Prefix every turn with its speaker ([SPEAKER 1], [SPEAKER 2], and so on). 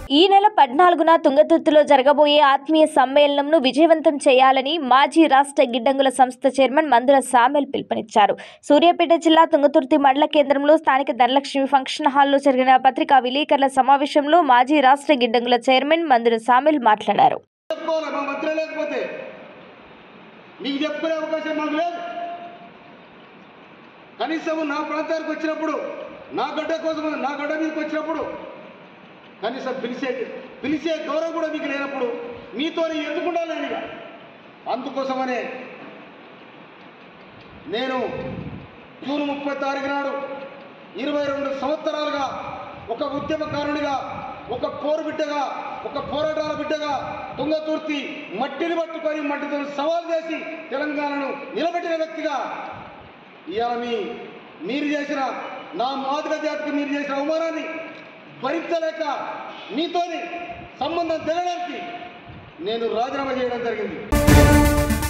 [SPEAKER 1] ఈ నెల పద్నాలుగున తుంగతుర్తిలో జరగబోయే ఆత్మీయ సమ్మేళనంను విజయవంతం చేయాలని మాజీ రాష్ట్ర గిడ్డంగుల సంస్థ చైర్మన్ మందుల సామెల్ పిలుపునిచ్చారు సూర్యాపేట జిల్లా తుంగతుర్తి మండల కేంద్రంలో స్థానిక ధనలక్ష్మి ఫంక్షన్ హాల్లో జరిగిన పత్రికా విలేకరుల సమావేశంలో మాజీ రాష్ట్ర గిడ్డంగుల చైర్మన్ మందుల సామెల్ మాట్లాడారు
[SPEAKER 2] చెప్పుకోవాలి మా మంత్రి లేకపోతే నీకు చెప్పుకునే అవకాశం మాకు లేదు కనీసం నా ప్రాంతానికి వచ్చినప్పుడు నా గడ్డ కోసం నా గడ్డ మీదకి వచ్చినప్పుడు కనీసం పిలిచే పిలిచే గౌరవం కూడా మీకు లేనప్పుడు మీతో ఎందుకు ఉండాలి నేను అందుకోసమనే నేను జూన్ ముప్పై తారీఖు నాడు ఇరవై రెండు సంవత్సరాలుగా ఒక ఉద్యమకారునిగా ఒక పోరు బిడ్డగా ఒక పోరాటాల బిడ్డగా తుంగతుర్తి మట్టిని పట్టుకొని మట్టితో సవాల్ చేసి తెలంగాణను నిలబెట్టిన వ్యక్తిగా ఇవాళ మీ మీరు చేసిన నా మాదిక జాతికి మీరు చేసిన అవమానాన్ని భరించలేక మీతోని సంబంధం తెగడానికి నేను రాజీనామా చేయడం జరిగింది